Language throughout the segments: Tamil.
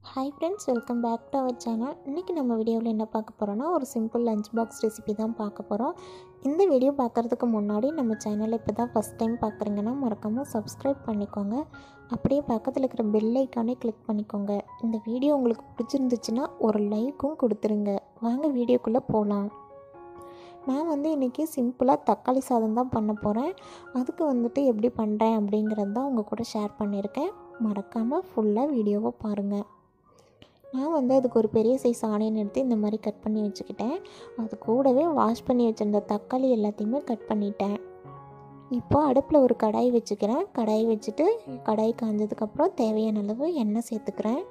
hi friends welcome back to our channel இன்றைக்கி நம்ம வீடியோவில் என்ன பார்க்க போகிறோன்னா ஒரு சிம்பிள் லஞ்ச் பாக்ஸ் ரெசிபி தான் பார்க்க போகிறோம் இந்த வீடியோ பார்க்குறதுக்கு முன்னாடி நம்ம சேனலை இப்போ தான் ஃபஸ்ட் டைம் பார்க்குறீங்கன்னா மறக்காமல் சப்ஸ்கிரைப் பண்ணிக்கோங்க அப்படியே பக்கத்தில் இருக்கிற பெல் ஐக்கானே கிளிக் பண்ணிக்கோங்க இந்த வீடியோ உங்களுக்கு பிடிச்சிருந்துச்சுன்னா ஒரு லைக்கும் கொடுத்துருங்க வாங்க வீடியோக்குள்ளே போகலாம் நான் வந்து இன்றைக்கி சிம்பிளாக தக்காளி சாதம் தான் பண்ண போகிறேன் அதுக்கு வந்துட்டு எப்படி பண்ணுறேன் அப்படிங்கிறது தான் உங்கள் கூட ஷேர் பண்ணியிருக்கேன் மறக்காமல் ஃபுல்லாக வீடியோவை பாருங்கள் நான் வந்து அதுக்கு ஒரு பெரிய சைஸ் ஆனியன் எடுத்து இந்த மாதிரி கட் பண்ணி வச்சுக்கிட்டேன் அது கூடவே வாஷ் பண்ணி வச்சுருந்த தக்காளி எல்லாத்தையுமே கட் பண்ணிட்டேன் இப்போ அடுப்பில் ஒரு கடாய் வச்சுக்கிறேன் கடாய் வச்சுட்டு கடாய் காஞ்சதுக்கப்புறம் தேவையான அளவு எண்ணெய் சேர்த்துக்கிறேன்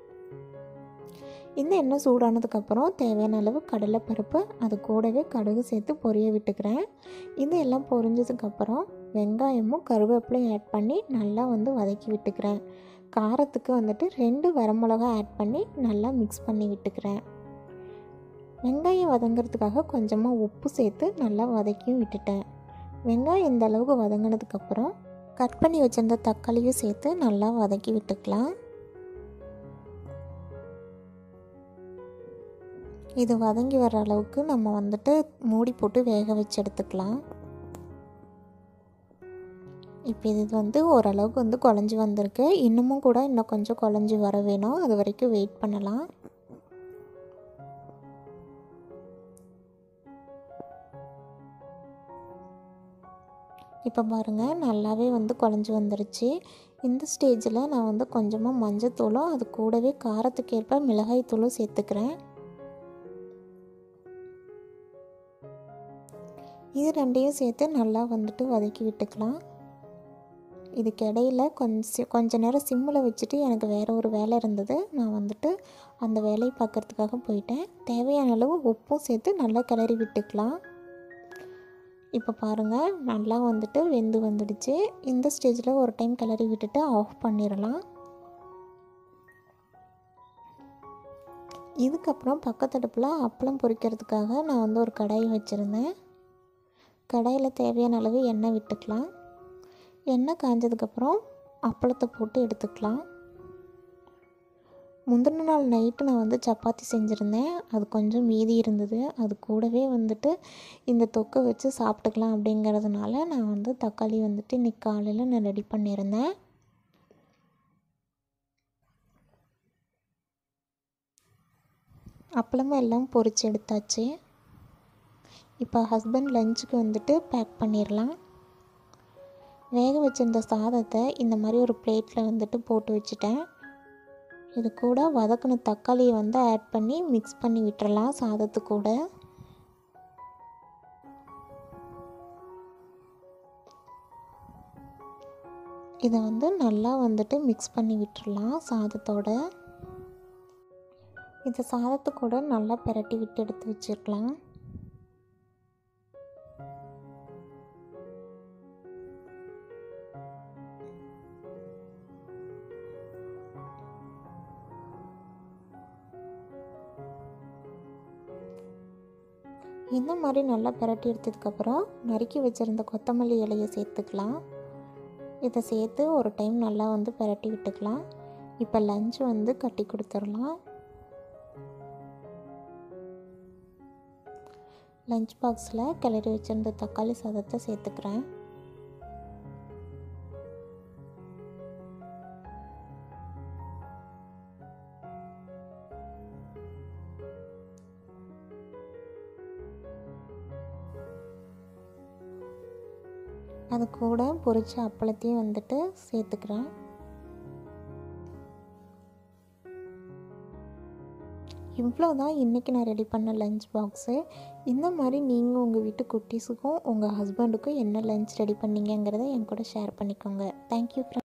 இந்த எண்ணெய் சூடானதுக்கப்புறம் தேவையான அளவு கடலைப்பருப்பு அது கூடவே கடுகு சேர்த்து பொரிய விட்டுக்கிறேன் இது எல்லாம் பொரிஞ்சதுக்கப்புறம் வெங்காயமும் கருவேப்பிலையும் ஆட் பண்ணி நல்லா வந்து வதக்கி விட்டுக்கிறேன் காரத்துக்கு வந்துட்டு ரெண்டு வரமிளகா ஆட் பண்ணி நல்லா மிக்ஸ் பண்ணி விட்டுக்கிறேன் வெங்காயம் வதங்கிறதுக்காக கொஞ்சமாக உப்பு சேர்த்து நல்லா வதக்கியும் விட்டுட்டேன் வெங்காயம் இந்த அளவுக்கு வதங்கினதுக்கப்புறம் கட் பண்ணி வச்சிருந்த தக்காளியும் சேர்த்து நல்லா வதக்கி விட்டுக்கலாம் இது வதங்கி வர அளவுக்கு நம்ம வந்துட்டு மூடி போட்டு வேக வச்சு எடுத்துக்கலாம் இப்போ இது வந்து ஓரளவுக்கு வந்து குழஞ்சி வந்திருக்கு இன்னமும் கூட இன்னும் கொஞ்சம் குழஞ்சி வர வேணும் அது வரைக்கும் வெயிட் பண்ணலாம் இப்போ பாருங்கள் நல்லாவே வந்து குழஞ்சி வந்துருச்சு இந்த ஸ்டேஜில் நான் வந்து கொஞ்சமாக மஞ்சத்தூளும் அது கூடவே காரத்துக்கு ஏற்ப மிளகாய் தூளும் சேர்த்துக்கிறேன் இது ரெண்டையும் சேர்த்து நல்லா வந்துட்டு வதக்கி விட்டுக்கலாம் இதுக்கு இடையில கொஞ்சம் கொஞ்ச நேரம் சிம்மில் வச்சுட்டு எனக்கு வேறு ஒரு வேலை இருந்தது நான் வந்துட்டு அந்த வேலையை பார்க்குறதுக்காக போயிட்டேன் தேவையான அளவு உப்பும் சேர்த்து நல்லா கிளறி விட்டுக்கலாம் இப்போ பாருங்கள் நல்லா வந்துட்டு வெந்து வந்துடுச்சு இந்த ஸ்டேஜில் ஒரு டைம் கிளறி விட்டுட்டு ஆஃப் பண்ணிடலாம் இதுக்கப்புறம் பக்கத்தடுப்பில் அப்பளம் பொரிக்கிறதுக்காக நான் வந்து ஒரு கடாய் வச்சுருந்தேன் கடாயில் தேவையான அளவு எண்ணெய் விட்டுக்கலாம் எண்ணெய் காஞ்சதுக்கப்புறம் அப்பளத்தை போட்டு எடுத்துக்கலாம் முந்தின நாள் நைட்டு நான் வந்து சப்பாத்தி செஞ்சுருந்தேன் அது கொஞ்சம் மீதி இருந்தது அது கூடவே வந்துட்டு இந்த தொக்கை வச்சு சாப்பிட்டுக்கலாம் அப்படிங்கிறதுனால நான் வந்து தக்காளி வந்துட்டு இன்றைக்கி காலையில் நான் ரெடி பண்ணியிருந்தேன் அப்பளமும் எல்லாம் பொரிச்சு எடுத்தாச்சு இப்போ ஹஸ்பண்ட் லஞ்சுக்கு வந்துட்டு பேக் பண்ணிடலாம் வேக வச்சிருந்த சாதத்தை இந்த மாதிரி ஒரு பிளேட்டில் வந்துட்டு போட்டு வச்சுட்டேன் இது கூட வதக்கின தக்காளியை வந்து ஆட் பண்ணி மிக்ஸ் பண்ணி விட்டுறலாம் சாதத்து கூட இதை வந்து நல்லா வந்துட்டு மிக்ஸ் பண்ணி விட்டுறலாம் சாதத்தோட இதை சாதத்து கூட நல்லா பிரட்டி விட்டு எடுத்து வச்சிருக்கலாம் இந்த மாதிரி நல்லா பிரட்டி எடுத்ததுக்கப்புறம் நறுக்கி வச்சுருந்த கொத்தமல்லி இலையை சேர்த்துக்கலாம் இதை சேர்த்து ஒரு டைம் நல்லா வந்து பிரட்டி விட்டுக்கலாம் இப்போ லஞ்ச் வந்து கட்டி கொடுத்துடலாம் லஞ்ச் பாக்ஸில் கிளறி வச்சுருந்த தக்காளி சாதத்தை சேர்த்துக்கிறேன் அது கூட பொரிச்ச அப்பளத்தையும் வந்துட்டு சேர்த்துக்கிறேன் இவ்வளோ தான் இன்றைக்கி நான் ரெடி பண்ண லஞ்ச் பாக்ஸு இந்த மாதிரி நீங்கள் உங்கள் வீட்டு குட்டீஸுக்கும் உங்கள் ஹஸ்பண்டுக்கும் என்ன லஞ்ச் ரெடி பண்ணீங்கிறத என் கூட ஷேர் பண்ணிக்கோங்க தேங்க்யூ